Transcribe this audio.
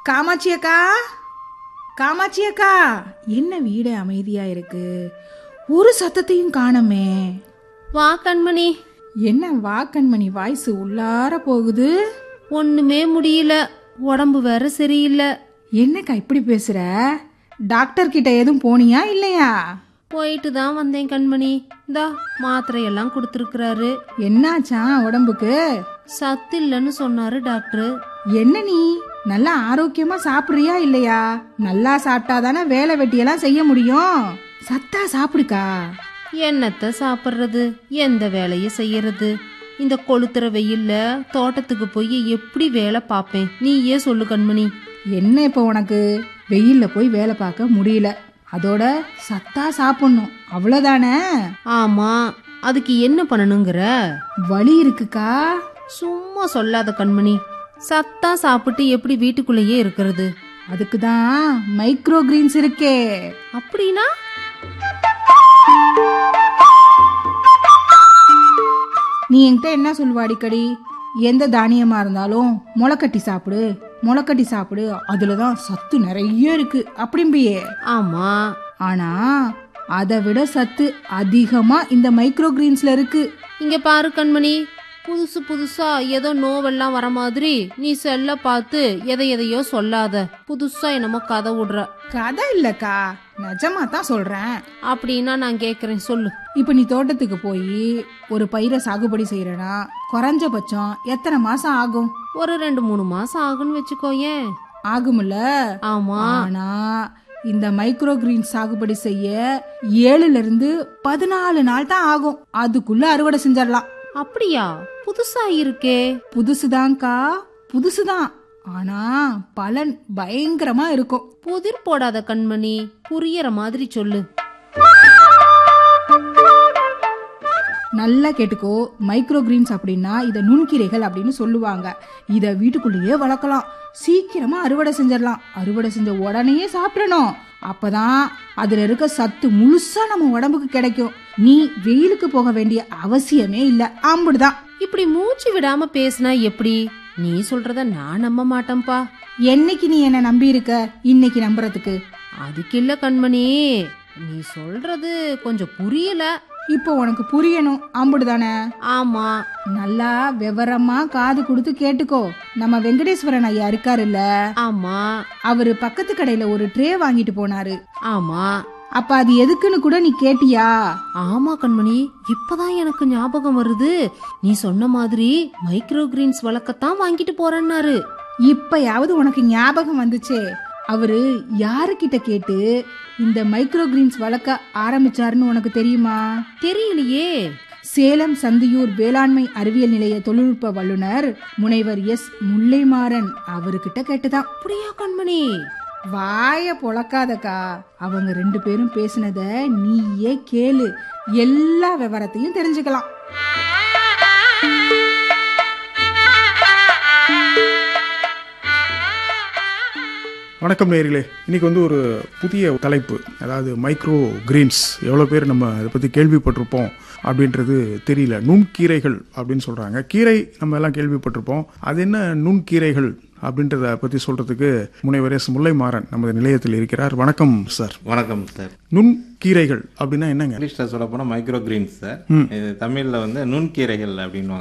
காமாட்சி அக்கா காமாட்சி அக்கா என்ன வீடு அமைதியா இருக்கு ஒரு சத்தத்தையும் காணமே வா கண்மணி என்ன வா கண்மணி வாய்ஸ் உள்ளார போகுது ஒண்ணுமே முடியல உடம்பு வேற சரியில்லை என்னக்கா இப்படி பேசுற டாக்டர் கிட்ட எதுவும் போனியா இல்லையா போயிட்டு தான் வந்தேன் கண்மணி இந்தா மாத்திரையெல்லாம் கொடுத்துருக்குறாரு என்னாச்சா உடம்புக்கு சத்து இல்லைன்னு சொன்னாரு டாக்டர் என்ன நீ நல்லா ஆரோக்கியமா சாப்பிடுறியா இல்லையா நல்லா சாப்பிட்டாதானே வேலை வெட்டியெல்லாம் செய்ய முடியும் சத்தா சாப்பிடுக்கா என்னத்த சாப்பிட்றது எந்த வேலையை செய்யறது இந்த கொளுத்துற வெயில்ல தோட்டத்துக்கு போய் எப்படி வேலை பார்ப்பேன் நீயே சொல்லு கண்மணி என்ன இப்போ உனக்கு வெயில்ல போய் வேலை பார்க்க முடியல அதோட சத்தா சாப்பிடணும் அவ்வளோதானே ஆமா அதுக்கு என்ன பண்ணணுங்கிற வலி இருக்குக்கா சும்மா சொல்லாத கண்மணி சத்தா சாப்பிட்டு எப்படி வீட்டுக்குள்ளேயே இருக்கிறது அதுக்கு தான் மைக்ரோ கிரீன்ஸ் இருக்கே அப்படின்னா நீ என்கிட்ட என்ன சொல்லுவ அடிக்கடி எந்த தானியமா இருந்தாலும் முளைக்கட்டி சாப்பிடு முளைக்கட்டி சாப்பிடு அதுல தான் சத்து நிறைய இருக்கு அப்படிம்பியே ஆமா ஆனா அதை விட சத்து அதிகமா இந்த மைக்ரோ கிரீன்ஸ்ல இருக்கு இங்க பாரு கண்மணி புதுசு புதுசா ஏதோ நோவெல்லாம் வர மாதிரி நீ செல்ல பார்த்து எதை எதையோ சொல்லாத புதுசா என்னமோ கதை விடுற கதை இல்லக்கா நிஜமா தான் சொல்றேன் அப்படின்னா நான் கேக்குறேன் சொல்லு இப்ப நீ தோட்டத்துக்கு போய் ஒரு பயிரை சாகுபடி செய்யறனா குறைஞ்சபட்சம் எத்தனை மாசம் ஆகும் ஒரு ரெண்டு மூணு மாசம் ஆகும்னு வச்சுக்கோயேன் ஆகும்ல ஆமா ஆனா இந்த மைக்ரோ கிரீன் சாகுபடி செய்ய ஏழுல இருந்து பதினாலு நாள் தான் ஆகும் அதுக்குள்ள அறுவடை செஞ்சிடலாம் அப்படியா புதுசா இருக்கே புதுசுதான்க்கா புதுசுதான் ஆனா பலன் பயங்கரமா இருக்கும் புதிர் போடாத கண்மணி புரியற மாதிரி சொல்லு நல்லா கேட்டுக்கோ மைக்ரோ கிரீன்ஸ் அப்படின்னா இத நுண்கீரைகள் அப்படின்னு சொல்லுவாங்க இத வீட்டுக்குள்ளேயே வளர்க்கலாம் சீக்கிரமா அறுவடை செஞ்சிடலாம் அறுவடை செஞ்ச உடனே சாப்பிடணும் அப்பதான் அதுல இருக்க சத்து முழுசா நம்ம உடம்புக்கு கிடைக்கும் நீ வெயிலுக்கு போக வேண்டிய அவசியமே இல்ல ஆம்புடுதான் இப்படி மூச்சு விடாம பேசினா எப்படி நீ சொல்றத நான் நம்ப மாட்டேன்பா என்னைக்கு நீ என்ன நம்பி இருக்க இன்னைக்கு நம்புறதுக்கு அதுக்கு இல்ல கண்மணி நீ சொல்றது கொஞ்சம் புரியல இப்போ உனக்கு புரியணும் ஆம்புடுதானே ஆமா நல்லா விவரமா காது கொடுத்து கேட்டுக்கோ நம்ம வெங்கடேஸ்வரன் ஐயா இருக்காருல்ல ஆமா அவரு பக்கத்து கடையில ஒரு ட்ரே வாங்கிட்டு போனாரு ஆமா அப்ப அது எதுக்குன்னு கூட நீ கேட்டியா ஆமா கண்மணி இப்பதான் எனக்கு ஞாபகம் வருது நீ சொன்ன மாதிரி மைக்ரோ கிரீன்ஸ் வளர்க்கத்தான் வாங்கிட்டு போறேன்னாரு இப்பயாவது உனக்கு ஞாபகம் வந்துச்சே அவரு யாருக்கிட்ட கேட்டு இந்த மைக்ரோ கிரீன்ஸ் வளர்க்க ஆரம்பிச்சாருன்னு உனக்கு தெரியுமா தெரியலையே சேலம் சந்தியூர் வேளாண்மை அறிவியல் நிலைய தொழில்நுட்ப வல்லுனர் முனைவர் எஸ் முல்லைமாறன் அவர்கிட்ட கேட்டுதான் அப்படியா கண்மணி வாய பொளக்காதக்கா அவங்க ரெண்டு பேரும் பேசினத நீயே கேளு எல்லா விவரத்தையும் தெரிஞ்சுக்கலாம் வணக்கம் நேயர்களே இன்னைக்கு வந்து ஒரு புதிய தலைப்பு அதாவது மைக்ரோ கிரீன்ஸ் எவ்வளோ பேர் நம்ம இதை பற்றி கேள்விப்பட்டிருப்போம் அப்படின்றது தெரியல நுண்கீரைகள் அப்படின்னு சொல்கிறாங்க கீரை நம்ம எல்லாம் கேள்விப்பட்டிருப்போம் அது என்ன நுண்கீரைகள் அப்படின்றத பற்றி சொல்கிறதுக்கு முனைவர் எஸ் முல்லைமாறன் நமது நிலையத்தில் இருக்கிறார் வணக்கம் சார் வணக்கம் சார் நுண்கீரைகள் அப்படின்னா என்னங்க இங்கிலீஷ்ல சொல்ல போனா மைக்ரோ கிரீன்ஸ் சார் இது தமிழ்ல வந்து நுண்கீரைகள் அப்படின்னு